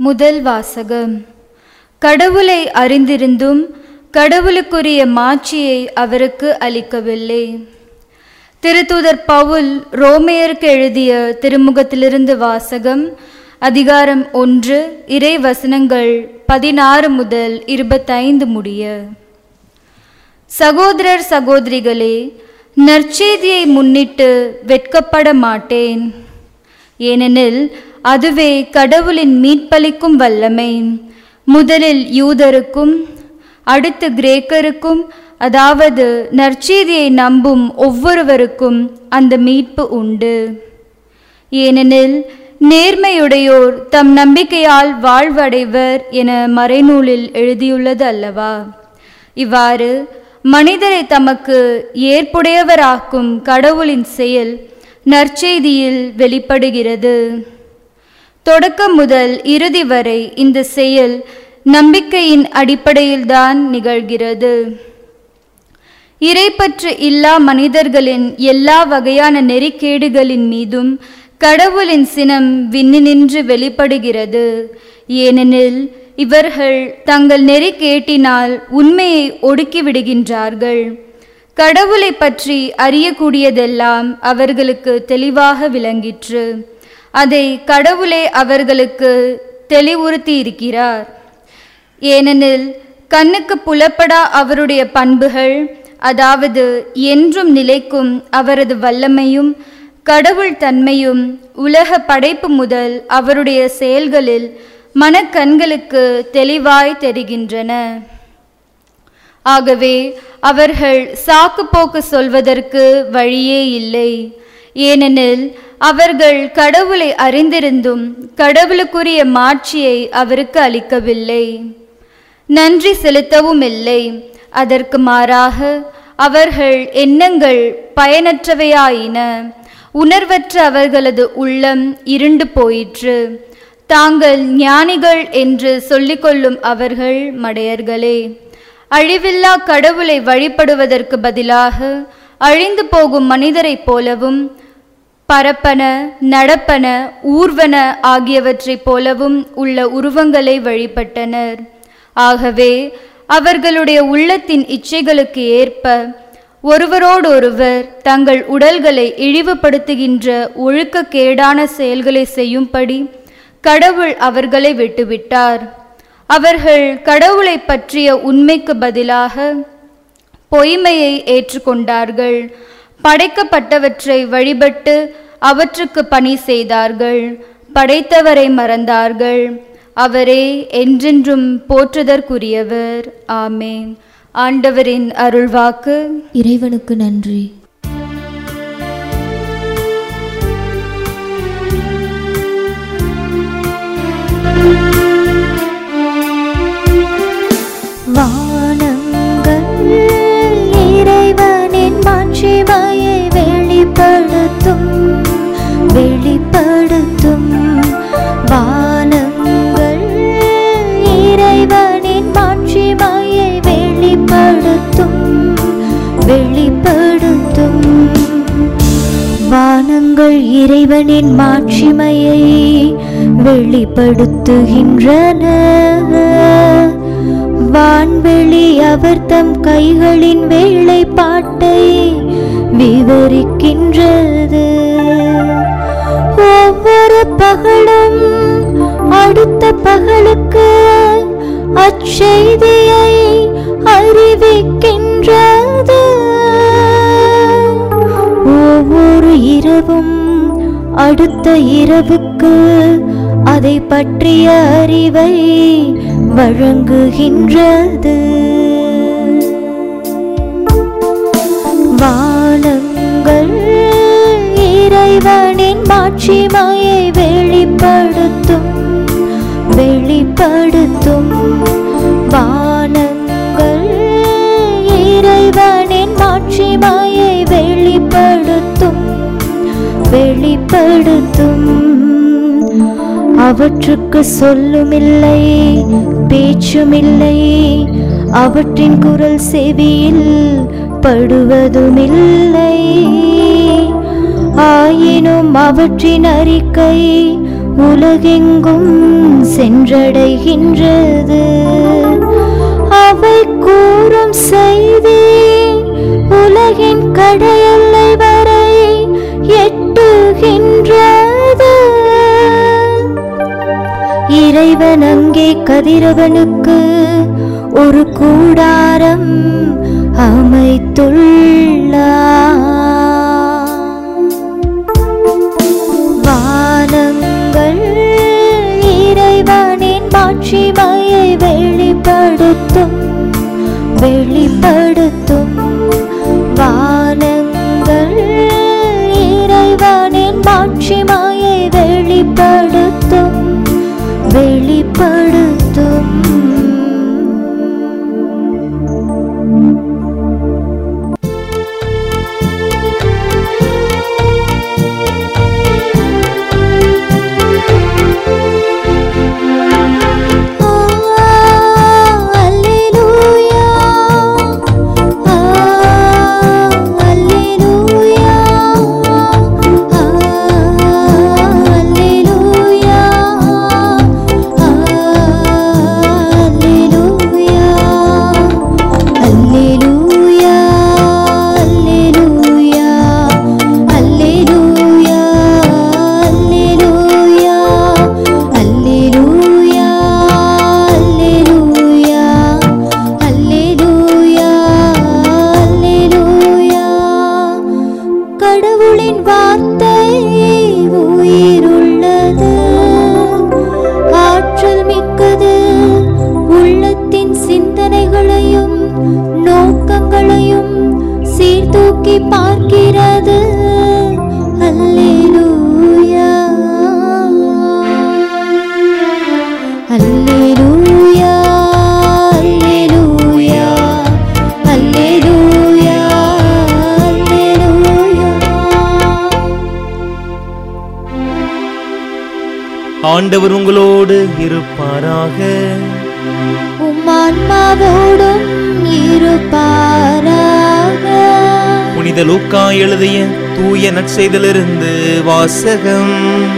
முதல் வாசகம் கடவுளை அறிந்திருந்தும் கடவுளுக்குரிய மாட்சியை அவருக்கு அளிக்கவில்லை திருத்தூதர் பவுல் ரோமையருக்கு எழுதிய திருமுகத்திலிருந்து வாசகம் அதிகாரம் ஒன்று இறை வசனங்கள் பதினாறு முதல் இருபத்தைந்து முடிய சகோதரர் சகோதரிகளே நற்செய்தியை முன்னிட்டு வெட்கப்பட மாட்டேன் ஏனெனில் அதுவே கடவுளின் மீட்பளிக்கும் வல்லமை முதலில் யூதருக்கும் அடுத்து கிரேக்கருக்கும் அதாவது நற்செய்தியை நம்பும் ஒவ்வொருவருக்கும் அந்த மீட்பு உண்டு ஏனெனில் நேர்மையுடையோர் தம் நம்பிக்கையால் வாழ்வடைவர் என மறைநூலில் எழுதியுள்ளது அல்லவா இவ்வாறு மனிதரை தமக்கு ஏற்புடையவராக்கும் கடவுளின் செயல் நற்செய்தியில் வெளிப்படுகிறது தொடக்கம் முதல் இறுதி வரை இந்த செயல் நம்பிக்கையின் அடிப்படையில்தான் நிகழ்கிறது இறைப்பற்று இல்லா மனிதர்களின் எல்லா வகையான நெறிக்கேடுகளின் மீதும் கடவுளின் சினம் விண்ணினின்று வெளிப்படுகிறது ஏனெனில் இவர்கள் தங்கள் நெறிக்கேட்டினால் உண்மையை ஒடுக்கி விடுகின்றார்கள் கடவுளை பற்றி அறியக்கூடியதெல்லாம் அவர்களுக்கு தெளிவாக விளங்கிற்று அதை கடவுளே அவர்களுக்கு தெளிவுறுத்தி இருக்கிறார் ஏனெனில் கண்ணுக்கு புலப்படா அவருடைய பண்புகள் அதாவது என்றும் நிலைக்கும் அவரது வல்லமையும் கடவுள் தன்மையும் உலக படைப்பு முதல் அவருடைய செயல்களில் மனக்கண்களுக்கு தெளிவாய் தெரிகின்றன ஆகவே அவர்கள் சாக்கு போக்கு சொல்வதற்கு வழியே இல்லை ஏனெனில் அவர்கள் கடவுளை அறிந்திருந்தும் கடவுளுக்குரிய மாட்சியை அவருக்கு அளிக்கவில்லை நன்றி செலுத்தவும் இல்லை அதற்கு மாறாக அவர்கள் எண்ணங்கள் பயனற்றவையாயின உணர்வற்ற அவர்களது உள்ளம் இருண்டு போயிற்று தாங்கள் ஞானிகள் என்று சொல்லிக்கொள்ளும் அவர்கள் மடையர்களே அழிவில்லா கடவுளை வழிபடுவதற்கு பதிலாக அழிந்து போகும் மனிதரைப் போலவும் பரப்பன நடப்பன ஊர்வன ஆகியவற்றைப் போலவும் உள்ள உருவங்களை வழிபட்டனர் ஆகவே அவர்களுடைய உள்ளத்தின் இச்சைகளுக்கு ஏற்ப ஒருவரோடொருவர் தங்கள் உடல்களை இழிவுபடுத்துகின்ற ஒழுக்கக்கேடான செயல்களை செய்யும்படி கடவுள் அவர்களை விட்டுவிட்டார் அவர்கள் கடவுளை பற்றிய உண்மைக்கு பதிலாக பொய்மையை ஏற்றுக்கொண்டார்கள் படைக்கப்பட்டவற்றை வழிபட்டு அவற்றுக்கு பணி செய்தார்கள் படைத்தவரை மறந்தார்கள் அவரே என்றென்றும் போற்றுதற்குரியவர் ஆமேன் ஆண்டவரின் அருள்வாக்கு இறைவனுக்கு நன்றி வானங்கள் இறைவனின் மாட்சிமையை வெளிப்படுத்தும் வெளிப்படுத்தும் வானங்கள் இறைவனின் மாட்சிமையை வெளிப்படுத்தும் வெளிப்படுத்தும் வானங்கள் இறைவனின் மாட்சிமையை வெளிப்படுத்துகின்றன வான்வெளி அவர் தம் கைகளின் வேலைப்பாட்டை விவரிக்கின்றது ஒவ்வொரு பகலும் அடுத்த பகலுக்கு அச்செய்தியை அறிவிக்கின்றது ஒவ்வொரு இரவும் அடுத்த இரவுக்கு அதை பற்றிய அறிவை வழங்குகின்றது வானங்கள் இறைவனின் மாட்சிமையை வெளிப்படுத்தும் வெளிப்படுத்தும் வானங்கள் இறைவனின் மாட்சிமையை வெளிப்படுத்தும் வெளிப்படுத்தும் அவற்றுக்கு சொல்லுமில்லை பேச்சுமில்லை அவற்றின் குரல் செவியில் படுவதுமில்லை ஆயினும் அவற்றின் அறிக்கை உலகெங்கும் சென்றடைகின்றது அவை கூறும் செய்தி உலகின் கடையெல்லை வரை எட்டுகின்றது இறைவன் அங்கே கதிரவனுக்கு ஒரு கூடாரம் அமைத்துள்ளார் வானங்கள் இறைவனின் மாட்சிமையை வெளிப்படுத்தும் வெளிப்படுத்தும் வானங்கள் இறைவனின் மாட்சிமையை வெளிப்படுத்தும் வெளிப்படுத்தும் அல்லேலூயா அல்லேலூயா அல்லேலூயா அல்லேலூயா அல்லேலூயா அல்லேலூயா அல்லேலூயா அல்லேலூயா அல்லேலூயா அல்லேலூயா அல்லேலூயா கடவுளின் வார்த்தை உயிருள்ளது ஆற்றல் மிக்கது உள்ளத்தின் சிந்தனைகளையும் நோக்கங்களையும் சீர்தூக்கி பார்க்கிறது அல்லேலூயா அல்லேலூயா அல்லேலூயா அல்லேலூயா அல்லேலூயா ஆண்டவர் உங்களோடு இருப்பாராக உம்மான்மாவோடும் இருப்பாராக புனித லூக்கா எழுதிய தூய நற்செய்திலிருந்து வாசகம்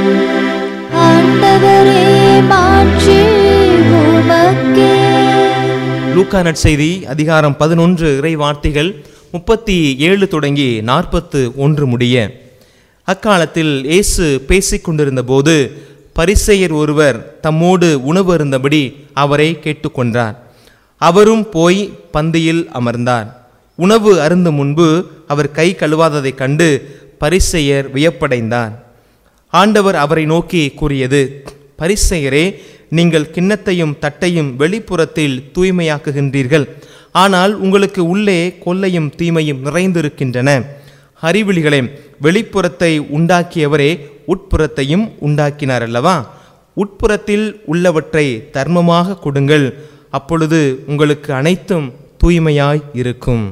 ஆண்டவரே மாற்றி உமக்கே லூக்கா நற்செய்தி அதிகாரம் பதினொன்று இறை வார்த்தைகள் முப்பத்தி ஏழு தொடங்கி நாற்பத்து ஒன்று முடிய அக்காலத்தில் இயேசு பேசிக் கொண்டிருந்த போது பரிசெயர் ஒருவர் தம்மோடு உணவு அருந்தபடி அவரை கேட்டுக்கொண்டார் அவரும் போய் பந்தியில் அமர்ந்தார் உணவு அருந்தும் முன்பு அவர் கை கழுவாததைக் கண்டு பரிசெயர் வியப்படைந்தார் ஆண்டவர் அவரை நோக்கி கூறியது பரிசெயரே நீங்கள் கிண்ணத்தையும் தட்டையும் வெளிப்புறத்தில் தூய்மையாக்குகின்றீர்கள் ஆனால் உங்களுக்கு உள்ளே கொல்லையும் தீமையும் நிறைந்திருக்கின்றன அறிவிலிகளே வெளிப்புறத்தை உண்டாக்கியவரே உட்புறத்தையும் உண்டாக்கினார் அல்லவா உட்புறத்தில் உள்ளவற்றை தர்மமாக கொடுங்கள் அப்பொழுது உங்களுக்கு அனைத்தும் தூய்மையாய் இருக்கும்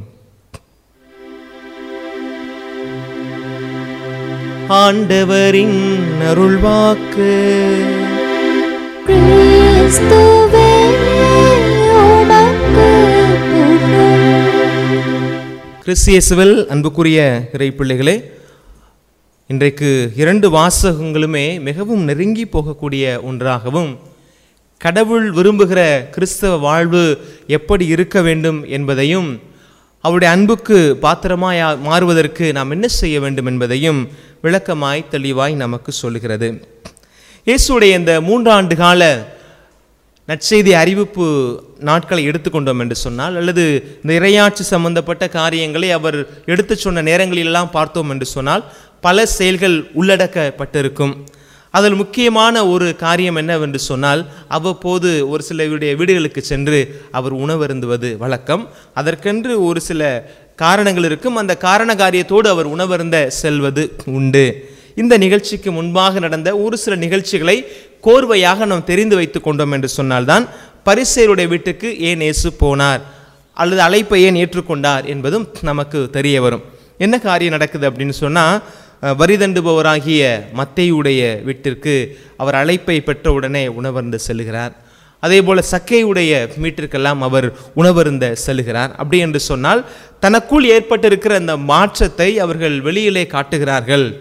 ஆண்டவரின் அருள்வாக்கு கிறிஸ்துவே உமக்கு புகழ் கிறிஸ்தியசுவில் அன்புக்குரிய இறை பிள்ளைகளே இன்றைக்கு இரண்டு வாசகங்களுமே மிகவும் நெருங்கி போகக்கூடிய ஒன்றாகவும் கடவுள் விரும்புகிற கிறிஸ்தவ வாழ்வு எப்படி இருக்க வேண்டும் என்பதையும் அவருடைய அன்புக்கு பாத்திரமாய் மாறுவதற்கு நாம் என்ன செய்ய வேண்டும் என்பதையும் விளக்கமாய் தெளிவாய் நமக்கு சொல்லுகிறது இயேசுடைய இந்த மூன்றாண்டு கால நற்செய்தி அறிவிப்பு நாட்களை எடுத்துக்கொண்டோம் என்று சொன்னால் அல்லது இந்த இரையாட்சி சம்பந்தப்பட்ட காரியங்களை அவர் எடுத்துச் சொன்ன நேரங்களிலெல்லாம் பார்த்தோம் என்று சொன்னால் பல செயல்கள் உள்ளடக்கப்பட்டிருக்கும் அதில் முக்கியமான ஒரு காரியம் என்னவென்று சொன்னால் அவ்வப்போது ஒரு சிலருடைய வீடுகளுக்கு சென்று அவர் உணவருந்துவது வழக்கம் அதற்கென்று ஒரு சில காரணங்கள் இருக்கும் அந்த காரண காரியத்தோடு அவர் உணவருந்த செல்வது உண்டு இந்த நிகழ்ச்சிக்கு முன்பாக நடந்த ஒரு சில நிகழ்ச்சிகளை கோர்வையாக நாம் தெரிந்து வைத்துக் கொண்டோம் என்று சொன்னால்தான் பரிசேருடைய வீட்டுக்கு ஏன் இயேசு போனார் அல்லது அழைப்பை ஏன் ஏற்றுக்கொண்டார் என்பதும் நமக்கு தெரிய வரும் என்ன காரியம் நடக்குது அப்படின்னு சொன்னால் வரிதண்டுபவராகிய மத்தையுடைய வீட்டிற்கு அவர் அழைப்பை பெற்றவுடனே உணவருந்து செல்கிறார் அதே போல சக்கையுடைய வீட்டிற்கெல்லாம் அவர் உணவருந்த செல்கிறார் அப்படி என்று சொன்னால் தனக்குள் ஏற்பட்டிருக்கிற அந்த மாற்றத்தை அவர்கள் வெளியிலே காட்டுகிறார்கள்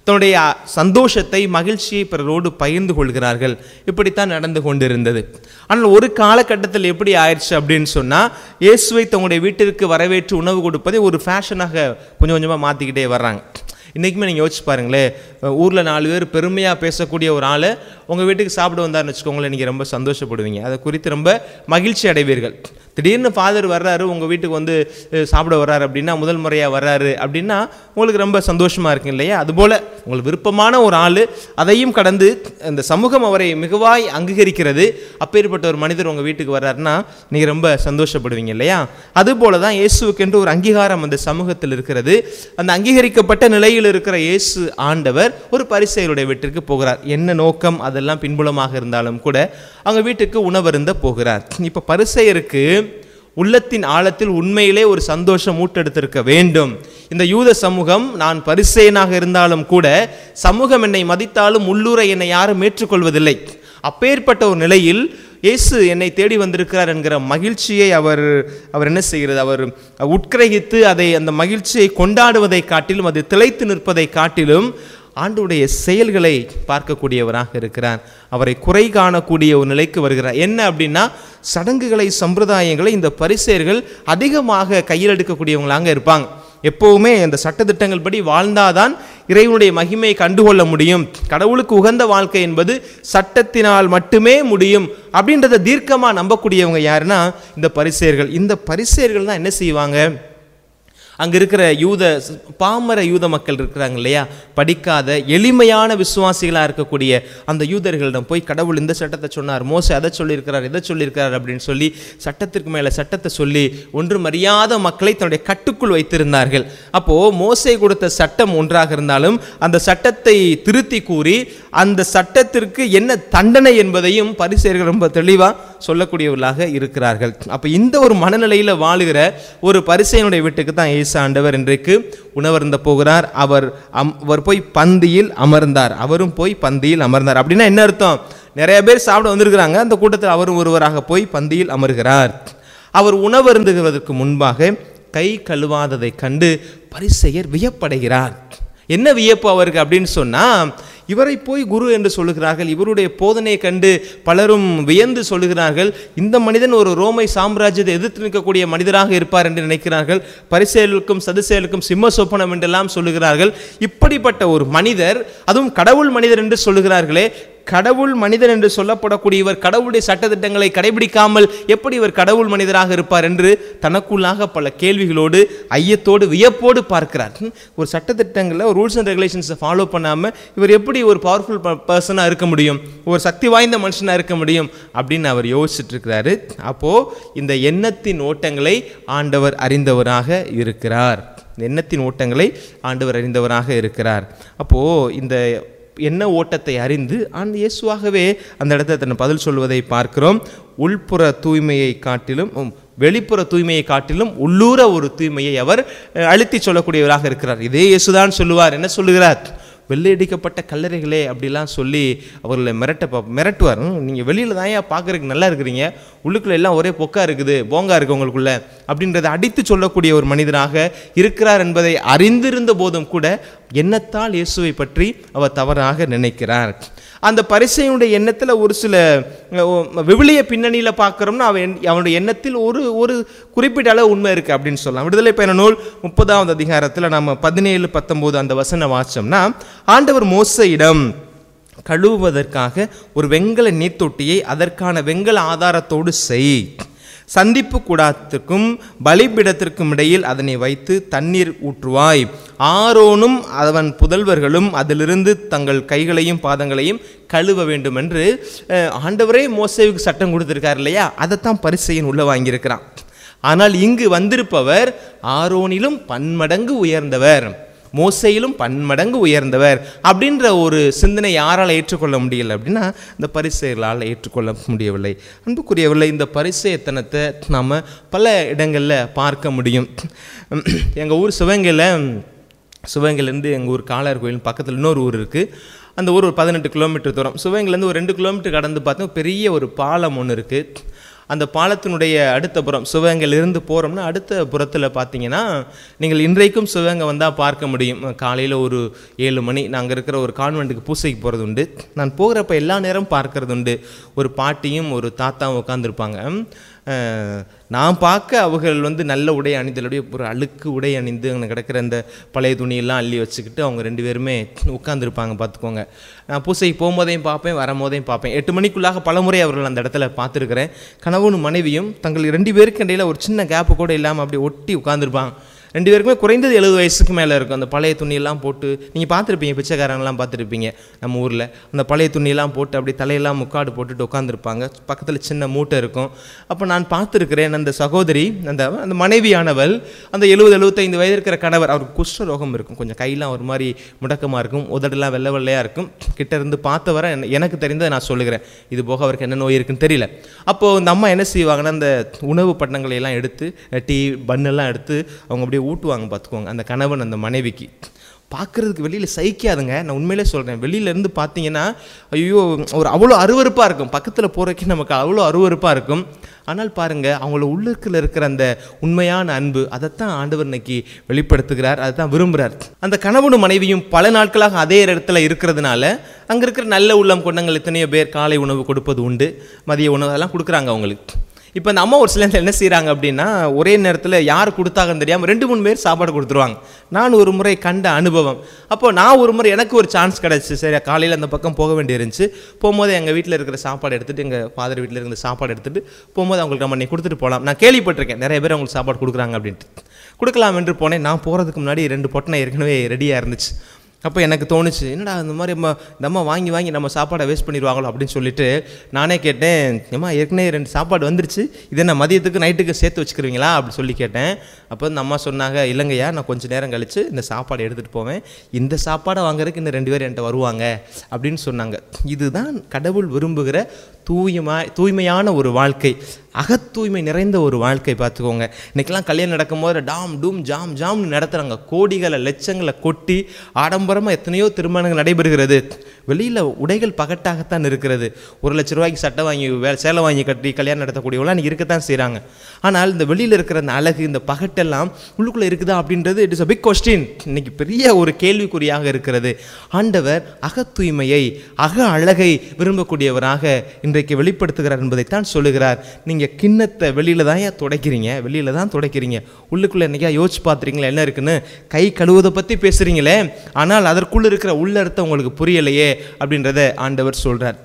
தன்னுடைய சந்தோஷத்தை மகிழ்ச்சியை பிறரோடு பகிர்ந்து கொள்கிறார்கள் இப்படித்தான் நடந்து கொண்டிருந்தது ஆனால் ஒரு காலகட்டத்தில் எப்படி ஆயிடுச்சு அப்படின்னு சொன்னால் இயேசுவை தங்களுடைய வீட்டிற்கு வரவேற்று உணவு கொடுப்பதை ஒரு ஃபேஷனாக கொஞ்சம் கொஞ்சமாக மாற்றிக்கிட்டே வர்றாங்க இன்றைக்குமே நீங்கள் யோசிச்சு பாருங்களேன் ஊரில் நாலு பேர் பெருமையாக பேசக்கூடிய ஒரு ஆளை உங்கள் வீட்டுக்கு சாப்பிட வந்தார்னு வச்சுக்கோங்களேன் நீங்கள் ரொம்ப சந்தோஷப்படுவீங்க அதை குறித்து ரொம்ப மகிழ்ச்சி அடைவீர்கள் திடீர்னு ஃபாதர் வர்றாரு உங்கள் வீட்டுக்கு வந்து அஹ், சாப்பிட வர்றாரு அப்படின்னா முதல் முறையாக வர்றாரு அப்படின்னா உங்களுக்கு ரொம்ப சந்தோஷமாக இருக்கும் இல்லையா அதுபோல் உங்களுக்கு விருப்பமான ஒரு ஆள் அதையும் கடந்து அந்த சமூகம் அவரை மிகுவாய் அங்கீகரிக்கிறது அப்பேற்பட்ட ஒரு மனிதர் உங்கள் வீட்டுக்கு வர்றாருன்னா நீங்கள் ரொம்ப சந்தோஷப்படுவீங்க இல்லையா அதுபோல தான் இயேசுவுக்கென்று ஒரு அங்கீகாரம் அந்த சமூகத்தில் இருக்கிறது அந்த அங்கீகரிக்கப்பட்ட நிலையில் இருக்கிற இயேசு ஆண்டவர் ஒரு பரிசெயருடைய வீட்டிற்கு போகிறார் என்ன நோக்கம் அதெல்லாம் பின்புலமாக இருந்தாலும் கூட அவங்க வீட்டுக்கு உணவருந்த போகிறார் இப்போ பரிசெயருக்கு உள்ளத்தின் ஆழத்தில் உண்மையிலே ஒரு சந்தோஷம் ஊட்டெடுத்திருக்க வேண்டும் இந்த யூத சமூகம் நான் பரிசேயனாக இருந்தாலும் கூட சமூகம் என்னை மதித்தாலும் உள்ளூரை என்னை யாரும் ஏற்றுக்கொள்வதில்லை அப்பேற்பட்ட ஒரு நிலையில் இயேசு என்னை தேடி வந்திருக்கிறார் என்கிற மகிழ்ச்சியை அவர் அவர் என்ன செய்கிறது அவர் உட்கிரகித்து அதை அந்த மகிழ்ச்சியை கொண்டாடுவதை காட்டிலும் அது திளைத்து நிற்பதை காட்டிலும் ஆண்டுடைய செயல்களை பார்க்கக்கூடியவராக இருக்கிறார் அவரை குறை காணக்கூடிய ஒரு நிலைக்கு வருகிறார் என்ன அப்படின்னா சடங்குகளை சம்பிரதாயங்களை இந்த பரிசேர்கள் அதிகமாக கையில் எடுக்கக்கூடியவங்களாங்க இருப்பாங்க எப்போவுமே அந்த சட்டத்திட்டங்கள் படி வாழ்ந்தாதான் இறைவனுடைய மகிமையை கண்டுகொள்ள முடியும் கடவுளுக்கு உகந்த வாழ்க்கை என்பது சட்டத்தினால் மட்டுமே முடியும் அப்படின்றத தீர்க்கமாக நம்பக்கூடியவங்க யாருன்னா இந்த பரிசேர்கள் இந்த பரிசேர்கள் தான் என்ன செய்வாங்க அங்கே இருக்கிற யூத பாமர யூத மக்கள் இருக்கிறாங்க இல்லையா படிக்காத எளிமையான விசுவாசிகளாக இருக்கக்கூடிய அந்த யூதர்களிடம் போய் கடவுள் இந்த சட்டத்தை சொன்னார் மோச அதை சொல்லியிருக்கிறார் இதை சொல்லியிருக்கிறார் அப்படின்னு சொல்லி சட்டத்திற்கு மேலே சட்டத்தை சொல்லி ஒன்றும் அறியாத மக்களை தன்னுடைய கட்டுக்குள் வைத்திருந்தார்கள் அப்போது மோசை கொடுத்த சட்டம் ஒன்றாக இருந்தாலும் அந்த சட்டத்தை திருத்தி கூறி அந்த சட்டத்திற்கு என்ன தண்டனை என்பதையும் பரிசேர்கள் ரொம்ப தெளிவாக சொல்லக்கூடியவர்களாக இருக்கிறார்கள் அப்போ இந்த ஒரு மனநிலையில் வாழுகிற ஒரு பரிசையனுடைய வீட்டுக்கு தான் இயேசு ஆண்டவர் இன்றைக்கு உணவருந்த போகிறார் அவர் அம் அவர் போய் பந்தியில் அமர்ந்தார் அவரும் போய் பந்தியில் அமர்ந்தார் அப்படின்னா என்ன அர்த்தம் நிறைய பேர் சாப்பிட வந்திருக்கிறாங்க அந்த கூட்டத்தில் அவரும் ஒருவராக போய் பந்தியில் அமர்கிறார் அவர் உணவருந்துகிறதற்கு முன்பாக கை கழுவாததை கண்டு பரிசெயர் வியப்படைகிறார் என்ன வியப்பு அவருக்கு அப்படின்னு சொன்னா இவரை போய் குரு என்று சொல்லுகிறார்கள் இவருடைய போதனையை கண்டு பலரும் வியந்து சொல்லுகிறார்கள் இந்த மனிதன் ஒரு ரோமை சாம்ராஜ்யத்தை எதிர்த்து நிற்கக்கூடிய மனிதராக இருப்பார் என்று நினைக்கிறார்கள் பரிசேலுக்கும் சதுசேலுக்கும் சிம்ம சொப்பனம் என்றெல்லாம் சொல்லுகிறார்கள் இப்படிப்பட்ட ஒரு மனிதர் அதுவும் கடவுள் மனிதர் என்று சொல்லுகிறார்களே கடவுள் மனிதன் என்று சொல்லப்படக்கூடிய இவர் கடவுளுடைய சட்டத்திட்டங்களை கடைபிடிக்காமல் எப்படி இவர் கடவுள் மனிதராக இருப்பார் என்று தனக்குள்ளாக பல கேள்விகளோடு ஐயத்தோடு வியப்போடு பார்க்கிறார் ஹம், ஒரு சட்டத்திட்டங்களில் ஒரு ரூல்ஸ் அண்ட் ரெகுலேஷன்ஸை ஃபாலோ பண்ணாமல் இவர் எப்படி ஒரு பவர்ஃபுல் பர்சனாக இருக்க முடியும் ஒரு சக்தி வாய்ந்த மனுஷனாக இருக்க முடியும் அப்படின்னு அவர் யோசிச்சுட்டு இருக்கிறாரு அப்போது இந்த எண்ணத்தின் ஓட்டங்களை ஆண்டவர் அறிந்தவராக இருக்கிறார் இந்த எண்ணத்தின் ஓட்டங்களை ஆண்டவர் அறிந்தவராக இருக்கிறார் அப்போது இந்த என்ன ஓட்டத்தை அறிந்து அந்த இயேசுவாகவே அந்த இடத்துல தன் பதில் சொல்வதை பார்க்கிறோம் உள்புற தூய்மையை காட்டிலும் உம், வெளிப்புற தூய்மையை காட்டிலும் உள்ளூர ஒரு தூய்மையை அவர் அஹ், அழுத்தி சொல்லக்கூடியவராக இருக்கிறார் இதே இயேசுதான் சொல்லுவார் என்ன சொல்லுகிறார் வெள்ளையடிக்கப்பட்ட கல்லறைகளே அப்படிலாம் சொல்லி அவர்களை மிரட்ட பா மிரட்டுவார் நீங்கள் வெளியில் தான் ஏன் பார்க்குறதுக்கு நல்லா இருக்கிறீங்க உள்ளுக்குள்ள எல்லாம் ஒரே பொக்கா இருக்குது போங்கா இருக்கு உங்களுக்குள்ள அப்படின்றத அடித்து சொல்லக்கூடிய ஒரு மனிதராக இருக்கிறார் என்பதை அறிந்திருந்த போதும் கூட எண்ணத்தால் இயேசுவை பற்றி அவர் தவறாக நினைக்கிறார் அந்த பரிசையுடைய எண்ணத்தில் ஒரு சில அஹ், விவிலிய பின்னணியில் பார்க்குறோம்னா அவன் எண்- அவனுடைய எண்ணத்தில் ஒரு ஒரு குறிப்பிட்ட அளவு உண்மை இருக்குது அப்படின்னு சொல்லலாம் விடுதலை பயண நூல் முப்பதாவது அதிகாரத்தில் நம்ம பதினேழு பத்தொம்போது அந்த வசன வாச்சோம்னா ஆண்டவர் மோசையிடம் கழுவுவதற்காக ஒரு வெண்கல நீர்த்தொட்டியை அதற்கான வெண்கல ஆதாரத்தோடு செய் சந்திப்பு கூடாரத்திற்கும் பலிபீடத்திற்கும் இடையில் அதனை வைத்து தண்ணீர் ஊற்றுவாய் ஆரோனும் அவன் புதல்வர்களும் அதிலிருந்து தங்கள் கைகளையும் பாதங்களையும் கழுவ வேண்டும் என்று அஹ், ஆண்டவரே மோசேவுக்கு சட்டம் கொடுத்திருக்கார் இல்லையா அதைத்தான் பரிசையன் உள்ள வாங்கியிருக்கிறான் ஆனால் இங்கு வந்திருப்பவர் ஆரோனிலும் பன்மடங்கு உயர்ந்தவர் மோசையிலும் பன்மடங்கு உயர்ந்தவர் அப்படின்ற ஒரு சிந்தனை யாரால் ஏற்றுக்கொள்ள முடியல அப்படின்னா இந்த பரிசெயலால் ஏற்றுக்கொள்ள முடியவில்லை அன்புக்குரியவர்களே இந்த பரிசெயத்தனத்தை நாம் பல இடங்களில் பார்க்க முடியும் எங்கள் ஊர் சிவகங்கையில் சிவகங்கையிலேருந்து எங்கள் ஊர் காளையார் கோயில் பக்கத்தில் இன்னொரு ஊர் இருக்குது அந்த ஊர் ஒரு பதினெட்டு கிலோமீட்டர் தூரம் சிவகங்கையிலேருந்து ஒரு ரெண்டு கிலோமீட்டர் கடந்து பார்த்தோம் பெரிய ஒரு பாலம் ஒன்று இருக்குது அந்த பாலத்தினுடைய அடுத்த புறம் சிவகங்கையில இருந்து போகிறோம்னா அடுத்த புறத்தில் பார்த்தீங்கன்னா நீங்கள் இன்றைக்கும் சிவகங்கை வந்தால் பார்க்க முடியும் காலையில் ஒரு ஏழு மணி நாங்கள் இருக்கிற ஒரு கான்வெண்ட்டுக்கு பூசைக்கு போகிறது உண்டு நான் போகிறப்ப எல்லா நேரம் பார்க்கறது உண்டு ஒரு பாட்டியும் ஒரு தாத்தாவும் உட்காந்துருப்பாங்க நான் பார்க்க அவர்கள் வந்து நல்ல உடை அணிந்தலுடைய ஒரு அழுக்கு உடை அணிந்து அங்கே கிடக்கிற அந்த பழைய துணியெல்லாம் அள்ளி வச்சுக்கிட்டு அவங்க ரெண்டு பேருமே உட்காந்துருப்பாங்க பார்த்துக்கோங்க நான் பூசைக்கு போகும்போதையும் பார்ப்பேன் வரும்போதையும் பார்ப்பேன் எட்டு மணிக்குள்ளாக பலமுறை அவர்கள் அந்த இடத்துல பார்த்துருக்கிறேன் கணவனும் மனைவியும் தங்கள் ரெண்டு பேருக்கு இடையில ஒரு சின்ன கேப்பு கூட இல்லாமல் அப்படியே ஒட்டி உட்காந்துருப்பாங்க ரெண்டு பேருக்குமே குறைந்தது எழுபது வயசுக்கு மேலே இருக்கும் அந்த பழைய துணியெல்லாம் போட்டு நீங்கள் பார்த்துருப்பீங்க பிச்சைக்காரங்கெல்லாம் பார்த்துருப்பீங்க நம்ம ஊரில் அந்த பழைய துணியெல்லாம் போட்டு அப்படி தலையெல்லாம் முக்காடு போட்டுட்டு உட்காந்துருப்பாங்க பக்கத்தில் சின்ன மூட்டை இருக்கும் அப்போ நான் பார்த்துருக்கிறேன் அந்த சகோதரி அந்த அந்த மனைவியானவள் அந்த எழுபது எழுபத்தைந்து வயது இருக்கிற கணவர் அவருக்கு குஷ்ட ரோகம் இருக்கும் கொஞ்சம் கையெல்லாம் ஒரு மாதிரி முடக்கமாக இருக்கும் உதடெல்லாம் வெள்ளை வெள்ளையாக இருக்கும் கிட்ட இருந்து பார்த்த வர என- எனக்கு தெரிந்ததை நான் சொல்லுகிறேன் இது போக அவருக்கு என்ன நோய் இருக்குன்னு தெரியல அப்போது இந்த அம்மா என்ன செய்வாங்கன்னா அந்த உணவு பட்டங்களை எல்லாம் எடுத்து டீ பன்னெல்லாம் எடுத்து அவங்க அப்படியே ஊட்டுவாங்க பார்த்துக்கோங்க அந்த கணவன் அந்த மனைவிக்கு பார்க்குறதுக்கு வெளியில் சகிக்காதுங்க நான் உண்மையிலே சொல்கிறேன் வெளியிலேருந்து பார்த்தீங்கன்னா ஐயோ ஒரு அவ்வளோ அருவருப்பாக இருக்கும் பக்கத்தில் போகிறதுக்கு நமக்கு அவ்வளோ அருவருப்பாக இருக்கும் ஆனால் பாருங்கள் அவங்கள உள்ளுக்குள்ள இருக்கிற அந்த உண்மையான அன்பு அதைத்தான் ஆண்டவர் இன்னைக்கு வெளிப்படுத்துகிறார் அதை தான் விரும்புகிறார் அந்த கணவனும் மனைவியும் பல நாட்களாக அதே இடத்துல இருக்கிறதுனால அங்கே இருக்கிற நல்ல உள்ளம் கொண்டவங்க எத்தனையோ பேர் காலை உணவு கொடுப்பது உண்டு மதிய உணவு அதெல்லாம் கொடுக்குறாங்க அவங்களுக்கு இப்போ அந்த அம்மா ஒரு சில நேரத்தில் என்ன செய்கிறாங்க அப்படின்னா ஒரே நேரத்தில் யார் கொடுத்தாங்கன்னு தெரியாமல் ரெண்டு மூணு பேர் சாப்பாடு கொடுத்துருவாங்க நான் ஒரு முறை கண்ட அனுபவம் அப்போ நான் ஒரு முறை எனக்கு ஒரு சான்ஸ் கிடச்சி சரி காலையில் அந்த பக்கம் போக வேண்டியிருந்துச்சு போகும்போது எங்கள் வீட்டில் இருக்கிற சாப்பாடு எடுத்துகிட்டு எங்கள் ஃபாதர் வீட்டில் இருக்கிற சாப்பாடு எடுத்துகிட்டு போகும்போது அவங்களுக்கு நம்ம நீ கொடுத்துட்டு போகலாம் நான் கேள்விப்பட்டிருக்கேன் நிறைய பேர் அவங்களுக்கு சாப்பாடு கொடுக்குறாங்க அப்படின்ட்டு கொடுக்கலாம் என்று போனேன் நான் போகிறதுக்கு முன்னாடி ரெண்டு பொட்டனை ஏற்கனவே ரெடியாக இருந்துச்சு அப்போ எனக்கு தோணுச்சு என்னடா இந்த மாதிரி நம்ம இந்த அம்மா வாங்கி வாங்கி நம்ம சாப்பாடை வேஸ்ட் பண்ணிடுவாங்களோ அப்படின்னு சொல்லிட்டு நானே கேட்டேன் ஏம்மா ஏற்கனவே ரெண்டு சாப்பாடு வந்துருச்சு இதை நான் மதியத்துக்கு நைட்டுக்கு சேர்த்து வச்சுக்கிறீங்களா அப்படி சொல்லி கேட்டேன் அப்போ இந்த அம்மா சொன்னாங்க இல்லைங்கய்யா நான் கொஞ்சம் நேரம் கழித்து இந்த சாப்பாடு எடுத்துகிட்டு போவேன் இந்த சாப்பாடை வாங்குறதுக்கு இந்த ரெண்டு பேர் என்கிட்ட வருவாங்க அப்படின்னு சொன்னாங்க இதுதான் கடவுள் விரும்புகிற தூயமா தூய்மையான ஒரு வாழ்க்கை அகத்தூய்மை நிறைந்த ஒரு வாழ்க்கை பார்த்துக்கோங்க இன்னைக்கெல்லாம் கல்யாணம் நடக்கும்போது டாம் டூம் ஜாம் ஜாம்னு நடத்துகிறாங்க கோடிகளை லட்சங்களை கொட்டி ஆடம்பரமாக எத்தனையோ திருமணங்கள் நடைபெறுகிறது வெளியில் உடைகள் பகட்டாகத்தான் இருக்கிறது ஒரு லட்ச ரூபாய்க்கு சட்டை வாங்கி வே சேலை வாங்கி கட்டி கல்யாணம் நடத்தக்கூடியவங்களாம் இன்னைக்கு இருக்கத்தான் செய்கிறாங்க ஆனால் இந்த வெளியில் இருக்கிற அந்த அழகு இந்த பகட்டெல்லாம் உள்ளுக்குள்ளே இருக்குதா அப்படின்றது it is a big question இன்னைக்கு பெரிய ஒரு கேள்விக்குறியாக இருக்கிறது ஆண்டவர் அகத்தூய்மையை அக அழகை விரும்பக்கூடியவராக இன்றைக்கு வெளிப்படுத்துகிறார் என்பதைத்தான் சொல்லுகிறார் நீங்கள் கிண்ணத்தை வெளியில் தான் ஏன் துடைக்கிறீங்க வெளியில் தான் துடைக்கிறீங்க உள்ளுக்குள்ளே என்னைக்கா யோசிச்சு பார்த்துறீங்களா என்ன இருக்குன்னு கை கழுவுவதை பற்றி பேசுகிறீங்களே ஆனால் அதற்குள்ளே இருக்கிற உள்ளர்த்தம் உங்களுக்கு புரியலையே அப்படின்றத ஆண்டவர் சொல்கிறார்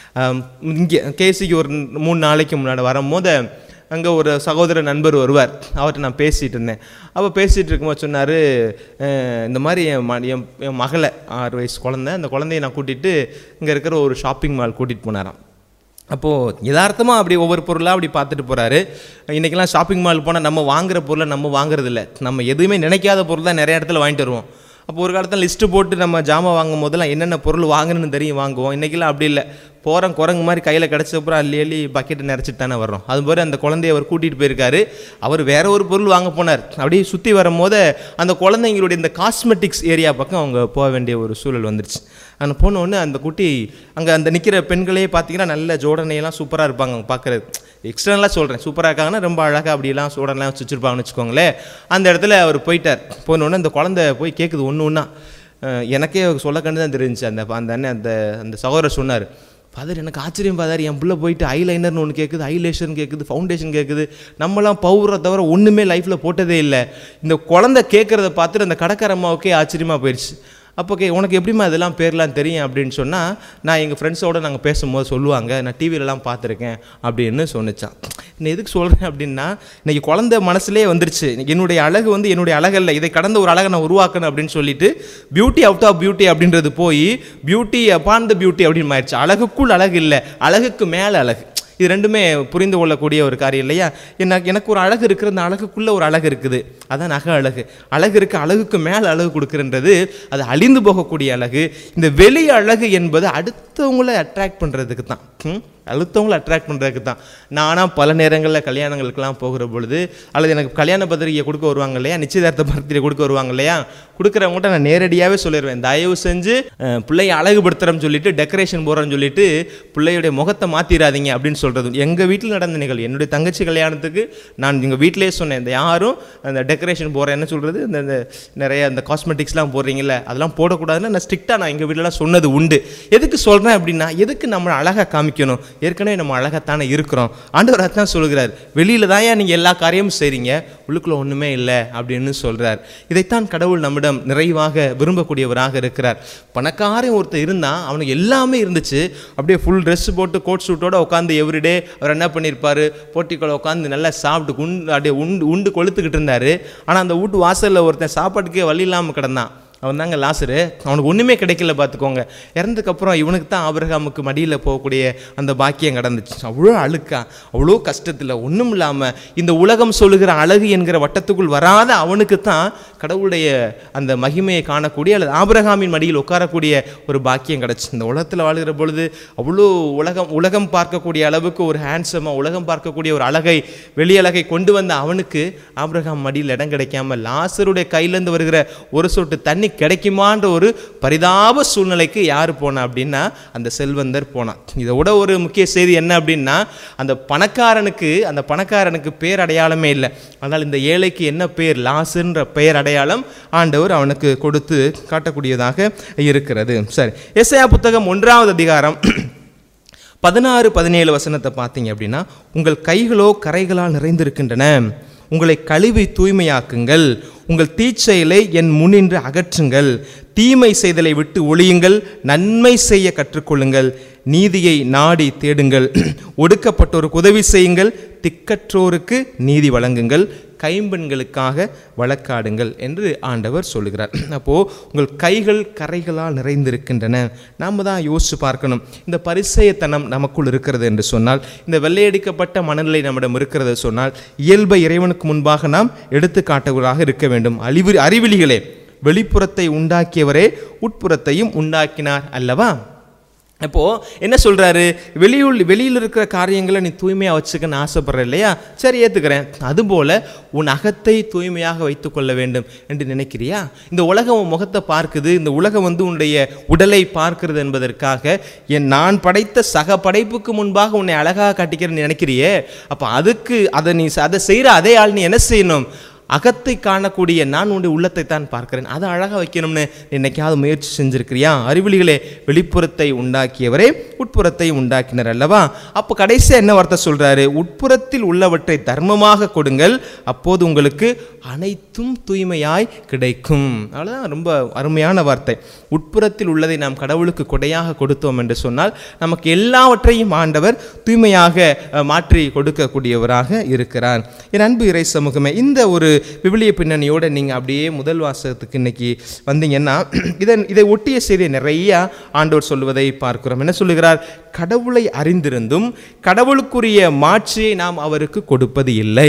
இங்கே கேசிக்கு ஒரு மூணு நாளைக்கு முன்னாடி வரும்போது அங்கே ஒரு சகோதர நண்பர் வருவார் அவர்கிட்ட நான் பேசிகிட்டு இருந்தேன் அப்போ பேசிகிட்டு இருக்கும்போது சொன்னார் இந்த மாதிரி என் ம என் என் மகளை ஆறு வயசு குழந்தை அந்த குழந்தைய நான் கூட்டிகிட்டு இங்கே இருக்கிற ஒரு ஷாப்பிங் மால் கூட்டிகிட்டு போனாராம் அப்போது யதார்த்தமாக அப்படி ஒவ்வொரு பொருளாக அப்படி பார்த்துட்டு போகிறாரு இன்றைக்கெல்லாம் ஷாப்பிங் மால் போனால் நம்ம வாங்குற பொருளை நம்ம வாங்குறதில்ல நம்ம எதுவுமே நினைக்காத பொருள் தான் நிறைய இடத்துல வாங்கிட்டு வருவோம் அப்போ ஒரு காலத்தில் லிஸ்ட்டு போட்டு நம்ம ஜாமான் வாங்கும் போதெல்லாம் என்னென்ன பொருள் வாங்கணும்னு தெரியும் வாங்குவோம் இன்றைக்கெல்லாம் அப்படி இல்லை போகிறோம் குரங்கு மாதிரி கையில் கிடச்சப்பறம் அள்ளி அள்ளி பக்கெட்டை நிறச்சிட்டு தானே வர்றோம் அது மாதிரி அந்த குழந்தைய அவர் கூட்டிகிட்டு போயிருக்காரு அவர் வேற ஒரு பொருள் வாங்க போனார் அப்படியே சுற்றி வரும்போது அந்த குழந்தைங்களுடைய இந்த காஸ்மெட்டிக்ஸ் ஏரியா பக்கம் அவங்க போக வேண்டிய ஒரு சூழல் வந்துருச்சு அங்கே போன உடனே அந்த குட்டி அங்கே அந்த நிற்கிற பெண்களே பார்த்தீங்கன்னா நல்ல ஜோடனையெல்லாம் சூப்பராக இருப்பாங்க அவங்க பார்க்குறது எக்ஸ்டர்னலாக சொல்கிறேன் சூப்பராக இருக்காங்கன்னா ரொம்ப அழகாக அப்படிலாம் சோடனெலாம் வச்சு வச்சுருப்பாங்கன்னு வச்சுக்கோங்களேன் அந்த இடத்துல அவர் போயிட்டார் போன உடனே அந்த குழந்தை போய் கேட்குது ஒன்று ஒன்றா எனக்கே சொல்ல கண்டு தான் தெரிஞ்சுச்சு அந்த அந்த அண்ணன் அந்த அந்த சகோதரர் சொன்னார் ஃபாதர் எனக்கு ஆச்சரியம் ஃபாதர் என் பிள்ளை போயிட்டு ஐலைனர்னு ஒன்று கேட்குது ஐலேஷன் கேட்குது ஃபவுண்டேஷன் கேட்குது நம்மலாம் பவுரை தவிர ஒன்றுமே லைஃப்பில் போட்டதே இல்லை இந்த குழந்தை கேட்குறத பார்த்துட்டு அந்த கடைக்கார அம்மாவுக்கே ஆச்சரியமாக போயிடுச்சு அப்போ கே உனக்கு எப்படிம்மா இதெல்லாம் பேர்லாம் தெரியும் அப்படின்னு சொன்னால் நான் எங்கள் ஃப்ரெண்ட்ஸோடு நாங்கள் பேசும்போது சொல்லுவாங்க நான் டிவிலலாம் பார்த்துருக்கேன் அப்படின்னு சொன்னிச்சான் நான் எதுக்கு சொல்கிறேன் அப்படின்னா இன்றைக்கி குழந்தை மனசுலேயே வந்துருச்சு என்னுடைய அழகு வந்து என்னுடைய அழகல்ல இதை கடந்த ஒரு அழகை நான் உருவாக்கணும் அப்படின்னு சொல்லிட்டு பியூட்டி அவுட் ஆஃப் பியூட்டி அப்படின்றது போய் பியூட்டி அப்பான் த பியூட்டி அப்படின்னு ஆயிடுச்சு அழகுக்குள் அழகு இல்லை அழகுக்கு மேலே அழகு இது ரெண்டுமே புரிந்து கொள்ளக்கூடிய ஒரு காரியம் இல்லையா எனக்கு எனக்கு ஒரு அழகு இருக்கிற அந்த அழகுக்குள்ளே ஒரு அழகு இருக்குது அதான் அக அழகு அழகு இருக்க அழகுக்கு மேலே அழகு கொடுக்குறன்றது அது அழிந்து போகக்கூடிய அழகு இந்த வெளி அழகு என்பது அடுத்த அடுத்தவங்கள அட்ராக்ட் பண்ணுறதுக்கு தான் ம்? அடுத்தவங்கள அட்ராக்ட் பண்ணுறதுக்கு தான் நானாக பல நேரங்களில் கல்யாணங்களுக்கெல்லாம் போகிற பொழுது அல்லது எனக்கு கல்யாண பத்திரிகையை கொடுக்க வருவாங்க இல்லையா நிச்சயதார்த்த பத்திரிகை கொடுக்க வருவாங்க இல்லையா கொடுக்குறவங்ககிட்ட நான் நேரடியாகவே சொல்லிடுவேன் தயவு செஞ்சு அஹ், பிள்ளையை அழகுபடுத்துகிறோன்னு சொல்லிட்டு டெக்கரேஷன் போடுறோன்னு சொல்லிட்டு பிள்ளையுடைய முகத்தை மாற்றிடாதீங்க அப்படின்னு சொல்கிறது எங்கள் வீட்டில் நடந்த நிகழ்வு என்னுடைய தங்கச்சி கல்யாணத்துக்கு நான் எங்கள் வீட்டிலேயே சொன்னேன் இந்த யாரும் அந்த டெக்கரேஷன் போடுற என்ன சொல்கிறது இந்த இந்த நிறைய அந்த காஸ்மெட்டிக்ஸ்லாம் போடுறீங்கல்ல அதெல்லாம் போடக்கூடாதுன்னு நான் ஸ்ட்ரிக்டாக நான் எங்கள் வீட்டிலலாம் சொன்னது உண்டு எதுக்கு சொல்கிறேன் அப்படின்னா எதுக்கு நம்மளை அழகாக காமிக்கணும் ஏற்கனவே நம்ம அழகாத்தானே இருக்கிறோம் ஆண்டவர் அதான் சொல்கிறார் வெளியில் தான் நீங்கள் எல்லா காரியமும் செய்கிறீங்க உள்ளுக்குள்ளே ஒன்றுமே இல்லை அப்படின்னு சொல்கிறார் இதைத்தான் கடவுள் நம்மிடம் நிறைவாக விரும்பக்கூடியவராக இருக்கிறார் பணக்காரன் ஒருத்தர் இருந்தால் அவனுக்கு எல்லாமே இருந்துச்சு அப்படியே ஃபுல் ட்ரெஸ் போட்டு கோட் சூட்டோட உட்காந்து எவ்ரிடே அவர் என்ன பண்ணியிருப்பார் போட்டிக்குள்ள உட்காந்து நல்லா சாப்பிட்டு உண்டு அப்படியே உண்டு உண்டு கொளுத்துக்கிட்டு இருந்தார் ஆனால் அந்த வீட்டு வாசலில் ஒருத்தன் சாப்பாட்டுக்கே வழி இல்லாமல் கிடந்தான் அவன் தாங்க லாசரு அவனுக்கு ஒன்றுமே கிடைக்கல பார்த்துக்கோங்க இறந்ததுக்கப்புறம் இவனுக்கு தான் ஆபிரகாமுக்கு மடியில் போகக்கூடிய அந்த பாக்கியம் கடந்துச்சு அவ்வளோ அழுக்கா அவ்வளோ கஷ்டத்தில் ஒன்றும் இல்லாமல் இந்த உலகம் சொல்லுகிற அழகு என்கிற வட்டத்துக்குள் வராத அவனுக்கு தான் கடவுளுடைய அந்த மகிமையை காணக்கூடிய அல்லது ஆபிரகாமின் மடியில் உட்காரக்கூடிய ஒரு பாக்கியம் கிடச்சி இந்த உலகத்தில் வாழ்கிற பொழுது அவ்வளோ உலகம் உலகம் பார்க்கக்கூடிய அளவுக்கு ஒரு ஹேண்ட்ஸமாக உலகம் பார்க்கக்கூடிய ஒரு அழகை வெளி அழகை கொண்டு வந்த அவனுக்கு ஆபிரகாம் மடியில் இடம் கிடைக்காம லாசருடைய கையிலேருந்து வருகிற ஒரு சொட்டு தண்ணி கிடைக்குமான்ற ஒரு பரிதாப சூழ்நிலைக்கு யார் போனா அப்படின்னா அந்த செல்வந்தர் போனான் இதை விட ஒரு முக்கிய செய்தி என்ன அப்படின்னா அந்த பணக்காரனுக்கு அந்த பணக்காரனுக்கு பேர் அடையாளமே இல்லை ஆனால் இந்த ஏழைக்கு என்ன பேர் லாசுன்ற பெயர் அடையாளம் ஆண்டவர் அவனுக்கு கொடுத்து காட்டக்கூடியதாக இருக்கிறது சரி எஸ்ஐயா புத்தகம் ஒன்றாவது அதிகாரம் பதினாறு பதினேழு வசனத்தை பார்த்தீங்க அப்படின்னா உங்கள் கைகளோ கரைகளால் நிறைந்திருக்கின்றன உங்களை கழுவி தூய்மையாக்குங்கள் உங்கள் தீச்செயலை என் முன்னின்று அகற்றுங்கள் தீமை செய்தலை விட்டு ஒழியுங்கள் நன்மை செய்ய கற்றுக்கொள்ளுங்கள் நீதியை நாடி தேடுங்கள் ஒடுக்கப்பட்டோருக்கு உதவி செய்யுங்கள் திக்கற்றோருக்கு நீதி வழங்குங்கள் கைம்பெண்களுக்காக வழக்காடுங்கள் என்று ஆண்டவர் சொல்லுகிறார் அப்போது உங்கள் கைகள் கரைகளால் நிறைந்திருக்கின்றன நாம் தான் யோசித்து பார்க்கணும் இந்த பரிசயத்தனம் நமக்குள் இருக்கிறது என்று சொன்னால் இந்த வெள்ளையடிக்கப்பட்ட மனநிலை நம்மிடம் இருக்கிறது சொன்னால் இயல்பை இறைவனுக்கு முன்பாக நாம் எடுத்துக்காட்டுவதாக இருக்க வேண்டும் அழிவு அறிவிலிகளே வெளிப்புறத்தை உண்டாக்கியவரே உட்புறத்தையும் உண்டாக்கினார் அல்லவா அப்போ என்ன சொல்றாரு வெளியுள் வெளியில் இருக்கிற காரியங்களை நீ தூய்மையாக வச்சுக்கன்னு ஆசைப்படுற இல்லையா சரி ஏத்துக்கிறேன் அதுபோல உன் அகத்தை தூய்மையாக வைத்துக்கொள்ள வேண்டும் என்று நினைக்கிறியா இந்த உலகம் உன் முகத்தை பார்க்குது இந்த உலகம் வந்து உன்னுடைய உடலை பார்க்கிறது என்பதற்காக என் நான் படைத்த சக படைப்புக்கு முன்பாக உன்னை அழகாக காட்டிக்கிறேன்னு நினைக்கிறியே அப்போ அதுக்கு அதை நீ அதை செய்கிற அதே ஆள் நீ என்ன செய்யணும் அகத்தை காணக்கூடிய நான் உன்னுடைய உள்ளத்தை தான் பார்க்கிறேன் அதை அழகாக வைக்கணும்னு என்னைக்காவது முயற்சி செஞ்சிருக்கிறியா அறிவிலிகளே வெளிப்புறத்தை உண்டாக்கியவரே உட்புறத்தை உண்டாக்கினர் அல்லவா அப்போ கடைசியாக என்ன வார்த்தை சொல்றாரு உட்புறத்தில் உள்ளவற்றை தர்மமாக கொடுங்கள் அப்போது உங்களுக்கு அனைத்தும் தூய்மையாய் கிடைக்கும் அவ்வளோதான் ரொம்ப அருமையான வார்த்தை உட்புறத்தில் உள்ளதை நாம் கடவுளுக்கு கொடையாக கொடுத்தோம் என்று சொன்னால் நமக்கு எல்லாவற்றையும் ஆண்டவர் தூய்மையாக அஹ், மாற்றி கொடுக்கக்கூடியவராக இருக்கிறார் என் அன்பு இறை சமூகமே இந்த ஒரு விவிலிய பின்னணியோடு நீங்கள் அப்படியே முதல் வாசகத்துக்கு இன்னைக்கு வந்தீங்கன்னா இதன் இதை ஒட்டிய செய்தியை நிறைய ஆண்டவர் சொல்லுவதை பார்க்கிறோம் என்ன சொல்லுகிறார் கடவுளை அறிந்திருந்தும் கடவுளுக்குரிய மாட்சியை நாம் அவருக்கு கொடுப்பது இல்லை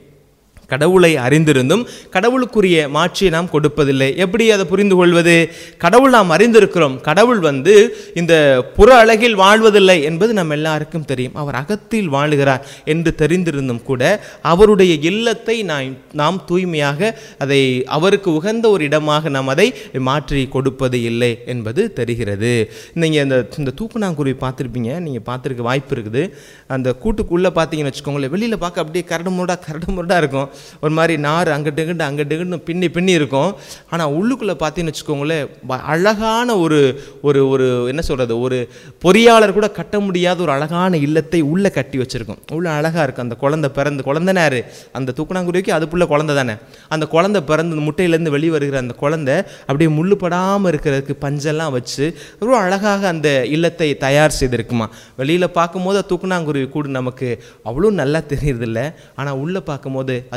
கடவுளை அறிந்திருந்தும் கடவுளுக்குரிய மாட்சியை நாம் கொடுப்பதில்லை எப்படி அதை புரிந்து கொள்வது கடவுள் நாம் அறிந்திருக்கிறோம் கடவுள் வந்து இந்த புற அழகில் வாழ்வதில்லை என்பது நம்ம எல்லாருக்கும் தெரியும் அவர் அகத்தில் வாழுகிறார் என்று தெரிந்திருந்தும் கூட அவருடைய இல்லத்தை நாம் நாம் தூய்மையாக அதை அவருக்கு உகந்த ஒரு இடமாக நாம் அதை மாற்றி கொடுப்பது இல்லை என்பது தெரிகிறது நீங்கள் இந்த இந்த தூக்குநாங்குருவி பார்த்துருப்பீங்க நீங்கள் பார்த்துருக்க வாய்ப்பு இருக்குது அந்த கூட்டுக்குள்ளே பார்த்தீங்கன்னு வச்சுக்கோங்களேன் வெளியில் பார்க்க அப்படியே கரடு முரடா கரடு முரடா இருக்கும் ஒரு மாதிரி நார் அங்கிட்டு இங்கிட்டு அங்கிட்டு இங்கிட்டு பின்னி பின்னி இருக்கும் ஆனால் உள்ளுக்குள்ளே பார்த்தீங்கன்னு வச்சுக்கோங்களேன் ப- அழகான ஒரு ஒரு ஒரு என்ன சொல்கிறது ஒரு பொறியாளர் கூட கட்ட முடியாத ஒரு அழகான இல்லத்தை உள்ளே கட்டி வச்சிருக்கும் உள்ள அழகாக இருக்கும் அந்த குழந்தை பிறந்து குழந்தைனாரு அந்த தூக்குனாங்குருவிக்கு அது புள்ள குழந்தை தானே அந்த குழந்தை பிறந்து அந்த முட்டையிலேருந்து வெளியே வருகிற அந்த குழந்தை அப்படியே முள்ளு படாமல் இருக்கிறதுக்கு பஞ்செல்லாம் வச்சு ரொம்ப அழகாக அந்த இல்லத்தை தயார் செய்திருக்குமா வெளியில் பார்க்கும்போது அது தூக்குனாங்குருவி கூடு நமக்கு அவ்வளோ நல்லா தெரியுறதில்ல ஆனால் உள்ளே பார்க்கும்போது அது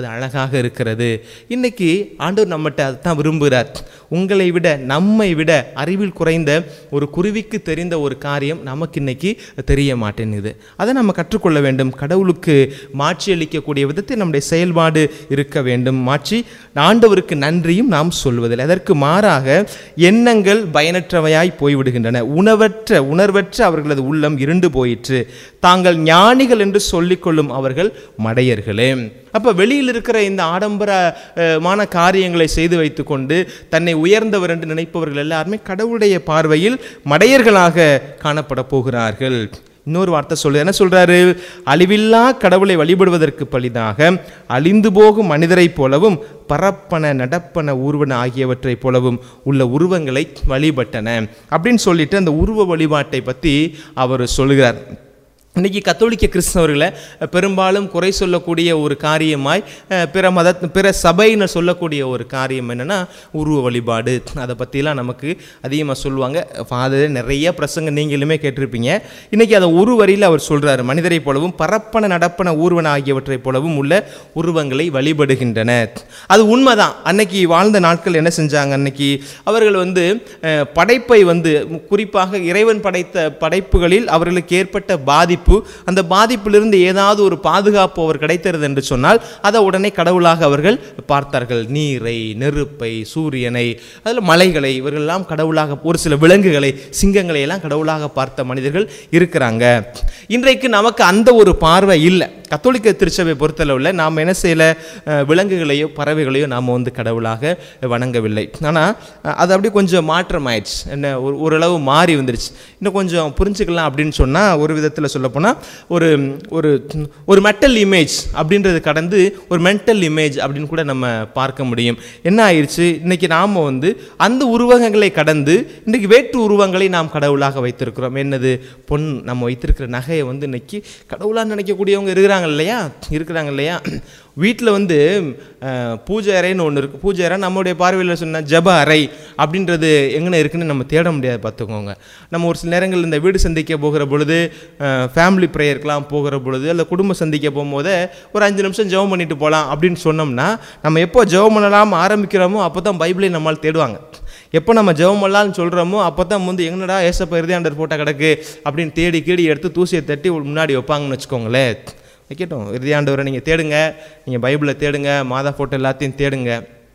அது அழகாக இருக்கிறது இன்னைக்கு ஆண்டவர் நம்மகிட்ட அதுதான் விரும்புகிறார் உங்களை விட நம்மை விட அறிவில் குறைந்த ஒரு குருவிக்கு தெரிந்த ஒரு காரியம் நமக்கு இன்னைக்கு தெரிய மாட்டேங்குது அதை நம்ம கற்றுக்கொள்ள வேண்டும் கடவுளுக்கு மாட்சி அளிக்கக்கூடிய விதத்தில் நம்முடைய செயல்பாடு இருக்க வேண்டும் மாட்சி ஆண்டவருக்கு நன்றியும் நாம் சொல்வதில்லை அதற்கு மாறாக எண்ணங்கள் பயனற்றவையாய் போய்விடுகின்றன உணவற்ற உணர்வற்ற அவர்களது உள்ளம் இருண்டு போயிற்று தாங்கள் ஞானிகள் என்று சொல்லிக்கொள்ளும் அவர்கள் மடையர்களே அப்போ வெளியில் இருக்கிற இந்த ஆடம்பரமான காரியங்களை செய்து வைத்துக்கொண்டு தன்னை உயர்ந்தவர் என்று நினைப்பவர்கள் எல்லாருமே கடவுளுடைய பார்வையில் மடையர்களாக காணப்பட போகிறார்கள் இன்னொரு வார்த்தை சொல்லு என்ன சொல்றாரு அழிவில்லா கடவுளை வழிபடுவதற்கு பலிதாக அழிந்து போகும் மனிதரைப் போலவும் பரப்பன நடப்பன ஊர்வன ஆகியவற்றைப் போலவும் உள்ள உருவங்களை வழிபட்டன அப்படின்னு சொல்லிட்டு அந்த உருவ வழிபாட்டை பற்றி அவர் சொல்லுகிறார் இன்னைக்கு கத்தோலிக்க கிறிஸ்தவர்களை அஹ், பெரும்பாலும் குறை சொல்லக்கூடிய ஒரு காரியமாய் அஹ், பிற மத பிற சபையினர் சொல்லக்கூடிய ஒரு காரியம் என்னன்னா உருவ வழிபாடு அதை பற்றிலாம் நமக்கு அதிகமாக சொல்லுவாங்க ஃபாதர் நிறைய பிரசங்க நீங்களுமே கேட்டிருப்பீங்க இன்னைக்கு அதை ஒரு வரியில் அவர் சொல்றாரு மனிதரை போலவும் பரப்பன நடப்பன ஊர்வன ஆகியவற்றைப் போலவும் உள்ள உருவங்களை வழிபடுகின்றன அது உண்மைதான் அன்னைக்கு வாழ்ந்த நாட்கள் என்ன செஞ்சாங்க அன்னைக்கு அவர்கள் வந்து அஹ், படைப்பை வந்து குறிப்பாக இறைவன் படைத்த படைப்புகளில் அவர்களுக்கு ஏற்பட்ட பாதிப்பு அந்த பாதிப்பிலிருந்து ஏதாவது ஒரு பாதுகாப்பு அவர் கிடைத்தது என்று சொன்னால் அதை உடனே கடவுளாக அவர்கள் பார்த்தார்கள் நீரை நெருப்பை சூரியனை அதில் மலைகளை இவர்கள் எல்லாம் கடவுளாக ஒரு சில விலங்குகளை சிங்கங்களை எல்லாம் கடவுளாக பார்த்த மனிதர்கள் இருக்கிறாங்க இன்றைக்கு நமக்கு அந்த ஒரு பார்வை இல்லை கத்தோலிக்க திருச்சபை பொறுத்தளவில் நாம் என்ன செய்யல அஹ், விலங்குகளையோ பறவைகளையோ நாம் வந்து கடவுளாக வணங்கவில்லை ஆனால் அது அப்படியே கொஞ்சம் மாற்றம் ஆயிடுச்சு என்ன ஒரு ஓரளவு மாறி வந்துருச்சு இன்னும் கொஞ்சம் புரிஞ்சுக்கலாம் அப்படின்னு சொன்னால் ஒரு விதத்தில் சொல்லப்போனால் ஒரு ஒரு ஒரு மெட்டல் இமேஜ் அப்படின்றது கடந்து ஒரு மென்டல் இமேஜ் அப்படின்னு கூட நம்ம பார்க்க முடியும் என்ன ஆயிடுச்சு இன்னைக்கு நாம் வந்து அந்த உருவகங்களை கடந்து இன்றைக்கு வேற்று உருவங்களை நாம் கடவுளாக வைத்திருக்கிறோம் என்னது பொன் நம்ம வைத்திருக்கிற நகையை வந்து இன்னைக்கு கடவுளாக நினைக்கக்கூடியவங்க இருக்கிறாங்க இல்லையா இருக்கிறாங்க இல்லையா வீட்டில் வந்து அஹ், பூஜை அறைன்னு ஒன்று இருக்குது பூஜை அறை நம்மளுடைய பார்வையில் சொன்ன ஜப அறை அப்படின்றது எங்கே இருக்குன்னு நம்ம தேட முடியாது பார்த்துக்கோங்க நம்ம ஒரு சில நேரங்கள் இந்த வீடு சந்திக்க போகிற பொழுது ஃபேமிலி ப்ரேயருக்கெலாம் போகிற பொழுது அல்ல குடும்ப சந்திக்க போகும்போது ஒரு அஞ்சு நிமிஷம் ஜெபம் பண்ணிட்டு போகலாம் அப்படின்னு சொன்னோம்னா நம்ம எப்போ ஜெபம் பண்ணலாம் ஆரம்பிக்கிறோமோ அப்போ தான் பைபிளை நம்மால் தேடுவாங்க எப்போ நம்ம ஜெபம் பண்ணலாம்னு சொல்கிறோமோ அப்போ தான் வந்து எங்கடா ஏசப்ப இறுதியாண்டர் போட்டோ கிடக்கு அப்படின்னு தேடி கீடி எடுத்து தூசியை தட்டி முன்னாடி வைப்பாங்கன்னு வச்சுக்கோங்களேன் வைக்கட்டும் இறுதியாண்டவரை நீங்கள் தேடுங்க நீங்கள் பைபிளை தேடுங்க மாதா ஃபோட்டோ எல்லாத்தையும் தேடுங்க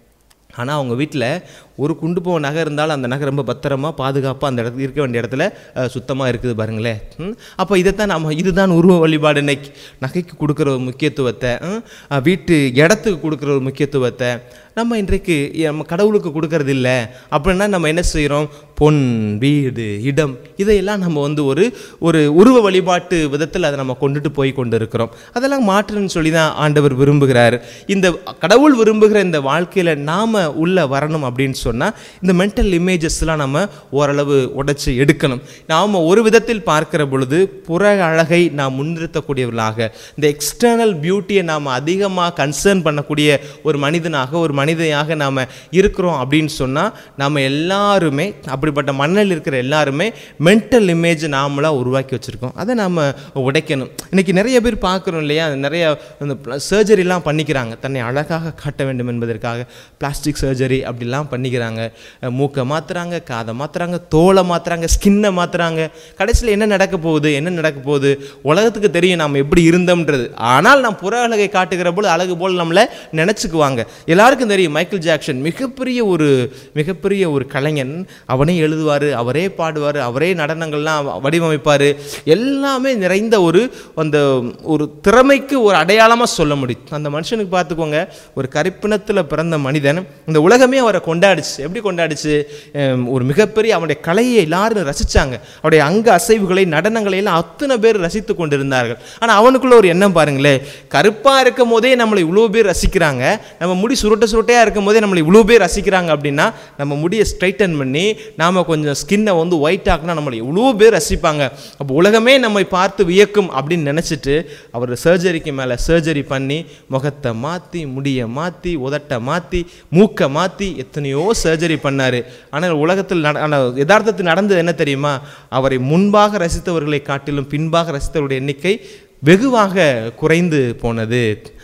ஆனால் அவங்க வீட்டில் ஒரு குண்டு போக நகை இருந்தாலும் அந்த நகை ரொம்ப பத்திரமா பாதுகாப்பாக அந்த இடத்துல இருக்க வேண்டிய இடத்துல சுத்தமாக இருக்குது பாருங்களேன் ம்? அப்போ இதைத்தான் நம்ம இதுதான் உருவ வழிபாடு இன்னைக்கு நகைக்கு கொடுக்குற ஒரு முக்கியத்துவத்தை ம்? அஹ் வீட்டு இடத்துக்கு கொடுக்குற ஒரு முக்கியத்துவத்தை நம்ம இன்றைக்கு நம்ம கடவுளுக்கு கொடுக்கறது இல்லை அப்படின்னா நம்ம என்ன செய்கிறோம் பொன் வீடு இடம் இதையெல்லாம் நம்ம வந்து ஒரு ஒரு உருவ வழிபாட்டு விதத்தில் அதை நம்ம கொண்டுட்டு போய் கொண்டு இருக்கிறோம் அதெல்லாம் மாற்றுன்னு சொல்லி தான் ஆண்டவர் விரும்புகிறார் இந்த கடவுள் விரும்புகிற இந்த வாழ்க்கையில் நாம் உள்ள வரணும் அப்படின்னு சொன்னால் இந்த மென்டல் இமேஜஸ்லாம் நம்ம ஓரளவு உடைச்சு எடுக்கணும் நாம் ஒரு விதத்தில் பார்க்கிற பொழுது புற அழகை நாம் முன்னிறுத்தக்கூடியவர்களாக இந்த எக்ஸ்டர்னல் பியூட்டியை நாம் அதிகமாக கன்சர்ன் பண்ணக்கூடிய ஒரு மனிதனாக ஒரு மனிதையாக நாம் இருக்கிறோம் அப்படின்னு சொன்னால் நம்ம எல்லாருமே அப்படிப்பட்ட மண்ணில் இருக்கிற எல்லாருமே மென்டல் இமேஜ் நாமளாக உருவாக்கி வச்சுருக்கோம் அதை நாம் உடைக்கணும் இன்னைக்கு நிறைய பேர் பார்க்குறோம் இல்லையா நிறைய இந்த சர்ஜரிலாம் பண்ணிக்கிறாங்க தன்னை அழகாக காட்ட வேண்டும் என்பதற்காக பிளாஸ்டிக் சர்ஜரி அப்படிலாம் பண்ணிக்கிறாங்க அஹ் மூக்கை மாற்றுறாங்க காதை மாற்றுறாங்க தோலை மாற்றுறாங்க ஸ்கின்னை மாற்றுறாங்க கடைசியில் என்ன நடக்க போகுது என்ன நடக்க போகுது உலகத்துக்கு தெரியும் நாம் எப்படி இருந்தோம்ன்றது ஆனால் நாம் புற அழகை காட்டுகிற போது அழகு போல் நம்மளை நினச்சிக்குவாங்க எல்லாருக்கும் தெரியும் மைக்கேல் ஜாக்சன் மிகப்பெரிய ஒரு மிகப்பெரிய ஒரு கலைஞன் அவனே எழுதுவார் அவரே பாடுவார் அவரே நடனங்கள்லாம் வடிவமைப்பார் எல்லாமே நிறைந்த ஒரு அந்த ஒரு திறமைக்கு ஒரு அடையாளமாக சொல்ல முடியும் அந்த மனுஷனுக்கு பார்த்துக்கோங்க ஒரு கருப்பினத்தில் பிறந்த மனிதன் இந்த உலகமே அவரை கொண்டாடிச்சு எப்படி கொண்டாடிச்சு அஹ் ஒரு மிகப்பெரிய அவனுடைய கலையை எல்லாரும் ரசிச்சாங்க அவருடைய அங்க அசைவுகளை நடனங்களை எல்லாம் அத்தனை பேர் ரசித்து கொண்டிருந்தார்கள் ஆனால் அவனுக்குள்ள ஒரு எண்ணம் பாருங்களேன் கருப்பாக இருக்கும் போதே நம்மளை இவ்வளோ பேர் ரசிக்கிறாங்க நம்ம முடி சுருட்ட சுருட்டையாக இருக்கும் போதே நம்மளை இவ்வளோ பேர் ரசிக்கிறாங்க அப்படின்னா நம்ம முடியை ஸ்ட்ரைட்டன் பண்ணி நாம் கொஞ்சம் ஸ்கின்னை வந்து ஒயிட் ஆக்குனா நம்மளை இவ்வளோ பேர் ரசிப்பாங்க அப்போ உலகமே நம்மை பார்த்து வியக்கும் அப்படின்னு நினச்சிட்டு அவர் சர்ஜரிக்கு மேலே சர்ஜரி பண்ணி முகத்தை மாற்றி முடியை மாற்றி உதட்டை மாற்றி மூக்கை மாற்றி எத்தனையோ சர்ஜரி பண்ணார் ஆனால் உலகத்தில் நட ஆனால் யதார்த்தத்தில் நடந்தது என்ன தெரியுமா அவரை முன்பாக ரசித்தவர்களை காட்டிலும் பின்பாக ரசித்தவருடைய எண்ணிக்கை வெகுவாக குறைந்து போனது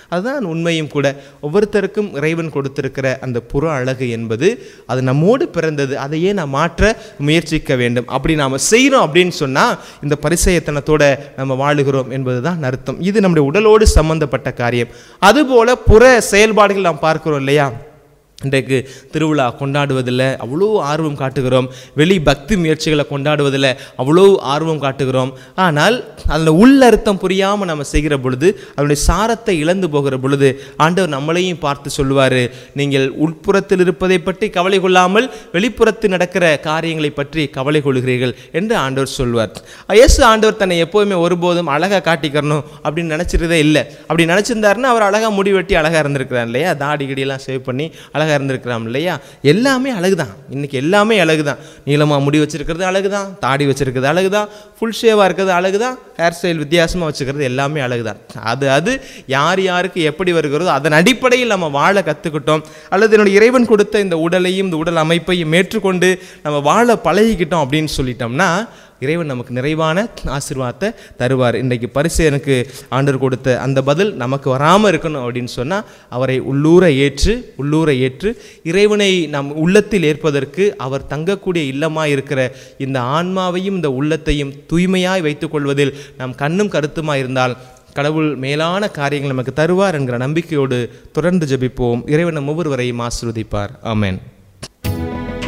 அதுதான் உண்மையும் கூட ஒவ்வொருத்தருக்கும் இறைவன் கொடுத்திருக்கிற அந்த புற அழகு என்பது அது நம்மோடு பிறந்தது அதையே நாம் மாற்ற முயற்சிக்க வேண்டும் அப்படி நாம் செய்கிறோம் அப்படின்னு சொன்னால் இந்த பரிசயத்தனத்தோட நம்ம வாழுகிறோம் என்பது தான் அர்த்தம் இது நம்முடைய உடலோடு சம்பந்தப்பட்ட காரியம் அதுபோல புற செயல்பாடுகள் நாம் பார்க்கிறோம் இல்லையா இன்றைக்கு திருவிழா கொண்டாடுவதில் அவ்வளோ ஆர்வம் காட்டுகிறோம் வெளி பக்தி முயற்சிகளை கொண்டாடுவதில் அவ்வளோ ஆர்வம் காட்டுகிறோம் ஆனால் அதில் உள்ளர்த்தம் புரியாமல் நம்ம செய்கிற பொழுது அதனுடைய சாரத்தை இழந்து போகிற பொழுது ஆண்டவர் நம்மளையும் பார்த்து சொல்லுவார் நீங்கள் உட்புறத்தில் இருப்பதை பற்றி கவலை கொள்ளாமல் வெளிப்புறத்தில் நடக்கிற காரியங்களை பற்றி கவலை கொள்கிறீர்கள் என்று ஆண்டவர் சொல்வார் இயேசு ஆண்டவர் தன்னை எப்போதுமே ஒருபோதும் அழகாக காட்டிக்கிறணும் அப்படின்னு நினச்சிருந்ததே இல்லை அப்படி நினச்சிருந்தாருன்னா அவர் அழகாக முடி வெட்டி அழகாக இருந்திருக்கிறார் இல்லையா தாடி கிடியெல்லாம் சேவ் பண்ணி அழகாக இருந்திருக்கிறாம் இல்லையா எல்லாமே அழகு தான் இன்னைக்கு எல்லாமே அழகு தான் நீளமாக முடி வச்சிருக்கிறது அழகு தான் தாடி வச்சிருக்கிறது அழகு தான் ஃபுல் ஷேவாக இருக்கிறது அழகு தான் ஹேர் ஸ்டைல் வித்தியாசமாக வச்சுக்கிறது எல்லாமே அழகு தான் அது அது யார் யாருக்கு எப்படி வருகிறதோ அதன் அடிப்படையில் நம்ம வாழ கற்றுக்கிட்டோம் அல்லது என்னுடைய இறைவன் கொடுத்த இந்த உடலையும் இந்த உடல் அமைப்பையும் ஏற்றுக்கொண்டு நம்ம வாழ பழகிக்கிட்டோம் அப்படின்னு சொல்லிட்டோம்னா இறைவன் நமக்கு நிறைவான ஆசீர்வாதத்தை தருவார் இன்றைக்கு பரிசு எனக்கு ஆண்டவர் கொடுத்த அந்த பதில் நமக்கு வராமல் இருக்கணும் அப்படின்னு சொன்னால் அவரை உள்ளூர ஏற்று உள்ளூர ஏற்று இறைவனை நம் உள்ளத்தில் ஏற்பதற்கு அவர் தங்கக்கூடிய இல்லமாக இருக்கிற இந்த ஆன்மாவையும் இந்த உள்ளத்தையும் தூய்மையாய் வைத்துக்கொள்வதில் நாம் கண்ணும் கருத்துமாக இருந்தால் கடவுள் மேலான காரியங்கள் நமக்கு தருவார் என்கிற நம்பிக்கையோடு தொடர்ந்து ஜெபிப்போம் இறைவன் நம் ஒவ்வொருவரையும் ஆசீர்வதிப்பார் ஆமென்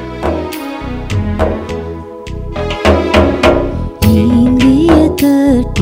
ஏந்திய தட்டு